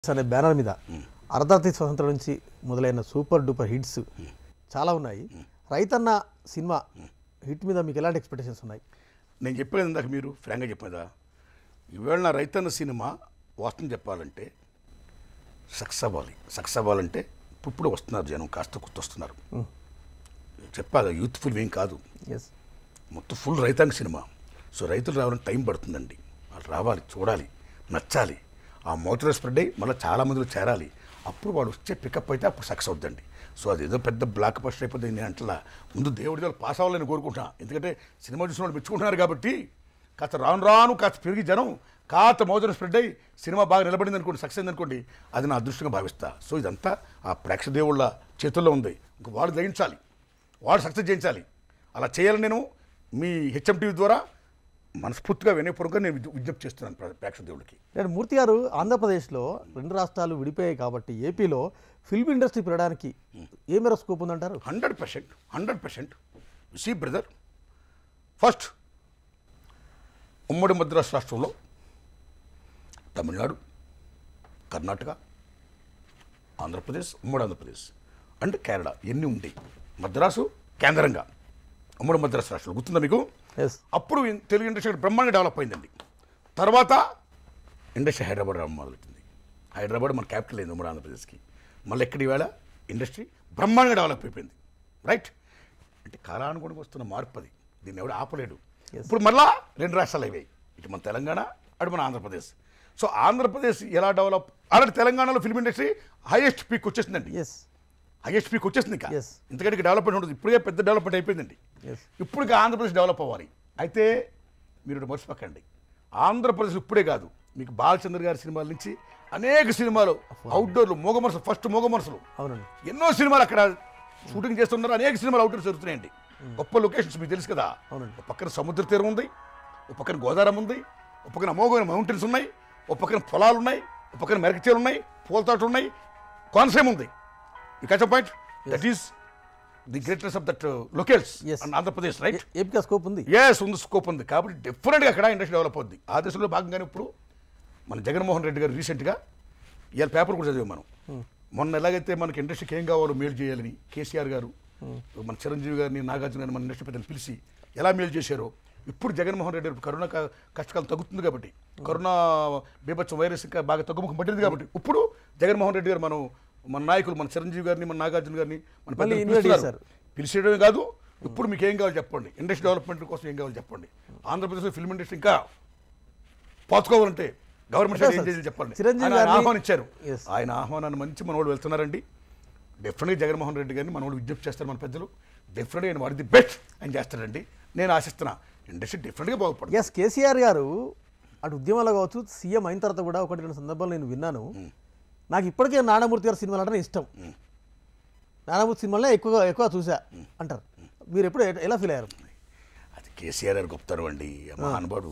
అనే బ్యానర్ మీద అర్ధార్థి స్వతంత్రం నుంచి మొదలైన సూపర్ డూపర్ హిట్స్ చాలా ఉన్నాయి రైతన్న సినిమా హిట్ మీద మీకు ఎలాంటి ఎక్స్పెక్టేషన్స్ ఉన్నాయి నేను చెప్పేది ఇందాక మీరు ఫ్రాంక్గా చెప్పేదా ఈవేళ నా రైతన్న సినిమా వాస్తవం చెప్పాలంటే సక్సెస్ అవ్వాలి సక్సెస్ అవ్వాలంటే ఇప్పుడు వస్తున్నారు జనం కాస్త కొత్త వస్తున్నారు చెప్పాలి యూత్ఫుల్ ఏం కాదు ఎస్ మొత్తం ఫుల్ రైతాంగ సినిమా సో రైతులు రావాలని టైం పడుతుందండి వాళ్ళు రావాలి చూడాలి నచ్చాలి ఆ మోటార్ స్ప్రెడ్ అయ్యి మళ్ళీ చాలా మందిలో చేరాలి అప్పుడు వాడు వచ్చే పికప్ అయితే అప్పుడు సక్సెస్ అవుద్దండి సో అది ఏదో పెద్ద బ్లాక్ బస్టర్ అయిపోతుంది నేను అంటలా ముందు దేవుడి దగ్గర పాస్ అవ్వాలని కోరుకుంటున్నా ఎందుకంటే సినిమా చూసిన వాళ్ళు మెచ్చుకుంటున్నారు కాబట్టి కాస్త రాను రాను కాస్త పెరిగి జనం కాస్త మోదన స్ప్రెడ్ అయ్యి సినిమా బాగా నిలబడింది అనుకోండి సక్సెస్ అయింది అనుకోండి అది నా అదృష్టంగా భావిస్తా సో ఇదంతా ఆ ప్రేక్షక దేవుళ్ళ చేతుల్లో ఉంది ఇంక వాడు జయించాలి వాడు సక్సెస్ చేయించాలి అలా చేయాలని నేను మీ హెచ్ఎం టీవీ ద్వారా మనస్ఫూర్తిగా వినయపూర్వకంగా నేను విజ్ఞ- విజ్ఞప్తి చేస్తున్నాను ప్రే- ప్రేక్షక దేవుడికి నేను మూర్తి గారు ఆంధ్రప్రదేశ్లో రెండు రాష్ట్రాలు విడిపోయాయి కాబట్టి ఏపీలో ఫిల్మ్ ఇండస్ట్రీ పెరగడానికి ఏ మేర స్కోప్ ఉందంటారు hundred percent hundred percent see brother first ఉమ్మడి మద్రాసు రాష్ట్రంలో తమిళనాడు కర్ణాటక ఆంధ్రప్రదేశ్ ఉమ్మడి ఆంధ్రప్రదేశ్ అండ్ కేరళ ఎన్ని ఉంటాయి మద్రాసు కేంద్రంగా ఉమ్మడి మద్రాసు రాష్ట్రంలో గుర్తుందా మీకు ఎస్ అప్పుడు ఇన్- తెలుగు ఇండస్ట్రీ బ్రహ్మాండంగా డెవలప్ అయిందండి తర్వాత ఇండస్ట్రీ హైదరాబాద్ రావడం మొదలెట్టింది హైదరాబాద్ మన క్యాపిటల్ అయింది ఉమ్మడి ఆంధ్రప్రదేశ్కి మళ్ళీ ఎక్కడి వేళ ఇండస్ట్రీ బ్రహ్మాండంగా డెవలప్ అయిపోయింది రైట్ అంటే కాలానుగుణంగా వస్తున్న మార్పు అది దీన్ని ఎవడు ఆపలేడు ఇప్పుడు మళ్ళా రెండు రాష్ట్రాలు అయిపోయాయి ఇటు మన తెలంగాణ అటు మన ఆంధ్రప్రదేశ్ సో ఆంధ్రప్రదేశ్ ఎలా డెవలప్ అలాంటి తెలంగాణలో ఫిల్మ్ ఇండస్ట్రీ హైయెస్ట్ పీక్ వచ్చేసిందండి ఎస్ హైయెస్ట్ పీక్ వచ్చేసింది ఇంకా Yes. ఇంతకంటే డెవలప్మెంట్ ఉంటుంది ఇప్పుడే పెద్ద డెవలప్మెంట్ అయిపోయిందండి ఎస్ ఇప్పుడు ఇక ఆంధ్రప్రదేశ్ డెవలప్ అవ్వాలి అయితే మీరు ఒకటి మర్చిపోకండి ఆంధ్రప్రదేశ్ ఇప్పుడే కాదు మీకు బాలచంద్ర గారి సినిమాల నుంచి అనేక సినిమాలు అవుట్డోర్లు మూగ మనసులు ఫస్ట్ మూగ మనసులు అవునండి ఎన్నో సినిమాలు అక్కడ షూటింగ్ చేస్తున్నారు అనేక సినిమాలు అవుట్డోర్స్ జరుగుతున్నాయండి గొప్ప లొకేషన్స్ మీకు తెలుసు కదా అవునండి. ఒక పక్కన సముద్ర తీరం ఉంది ఒక పక్కన గోదావరం ఉంది ఒక పక్కన అమోఘమైన మౌంటైన్స్ ఉన్నాయి ఒక పక్కన పొలాలు ఉన్నాయి ఒక పక్కన మెరకచేలు ఉన్నాయి పూల తోటలు ఉన్నాయి కోనసీమ ఉంది you catch point that is the greatness of that locales Yes. Andhra Pradesh right ఏపీగా స్కోప్ ఉంది ఎస్ ఉంది స్కోప్ ఉంది కాబట్టి డెఫినెట్గా అక్కడ ఇండస్ట్రీ డెవలప్ అవుద్ది ఆ దశలో భాగంగానే ఇప్పుడు మన జగన్మోహన్ రెడ్డి గారు రీసెంట్గా ఇవాళ పేపర్ కూడా చదివాం మనం మొన్న ఎలాగైతే మనకి ఇండస్ట్రీకి ఏం కావాలో మేలు చేయాలని కేసీఆర్ గారు మన చిరంజీవి గారిని నాగార్జున గారిని మన ఇండస్ట్రీ పెద్దలు పిలిచి ఎలా మేలు చేశారో ఇప్పుడు జగన్మోహన్ రెడ్డి గారు కరోనా క- కష్టకాలం తగ్గుతుంది కాబట్టి కరోనా బీభత్సం వైరస్ ఇంకా బాగా తగ్గుముఖం పట్టింది కాబట్టి ఇప్పుడు జగన్మోహన్ రెడ్డి గారు మనం మన నాయకులు మన చిరంజీవి గారిని మన నాగార్జున గారిని మన మళ్ళీ పెద్దలు invite పిలుస్తున్నారు. చేశారు. పిలిచేయడమే కాదు ఇప్పుడు మీకు ఏం కావాలి చెప్పండి ఇండస్ట్రీ డెవలప్మెంట్ కోసం ఏం కావాలి చెప్పండి ఆంధ్రప్రదేశ్లో ఫిల్మ్ ఇండస్ట్రీ ఇంకా పాతుకోవాలంటే గవర్నమెంట్ సైడ్ ఏం చేయాలి చెప్పండి చిరంజీవి ఆయన ఆయన గారిని- ఆహ్వానించారు Yes. ఆయన ఆహ్వానాన్ని మంచి మన వాళ్ళు వెళ్తున్నారండి డెఫినెట్గా జగన్మోహన్ రెడ్డి గారిని మన వాళ్ళు విజ్ఞప్తి చేస్తారు మన పెద్దలు డెఫినెట్గా ఆయన వాడి ది బెస్ట్ ఆయన చేస్తాడండి నేను ఆశిస్తున్నా ఇండస్ట్రీ డెఫినెట్గా బాగుపడుతుంది ఎస్ కేసీఆర్ గారు అటు ఉద్యమాల్లో కావచ్చు సీఎం అయిన తర్వాత కూడా ఒకటి రెండు సందర్భాలు నేను విన్నాను నాకు ఇప్పటికే నారాయణమూర్తి గారి సినిమాలు అంటే ఇష్టం నారాయణమూర్తి సినిమాలనే ఎక్కువగా ఎక్కువ చూసా అంటారు మీరు ఎప్పుడు ఎ- ఎలా ఫీల్ అయ్యారు అది కేసీఆర్ గారు గొప్పతనం అండి ఆ మహానుభావుడు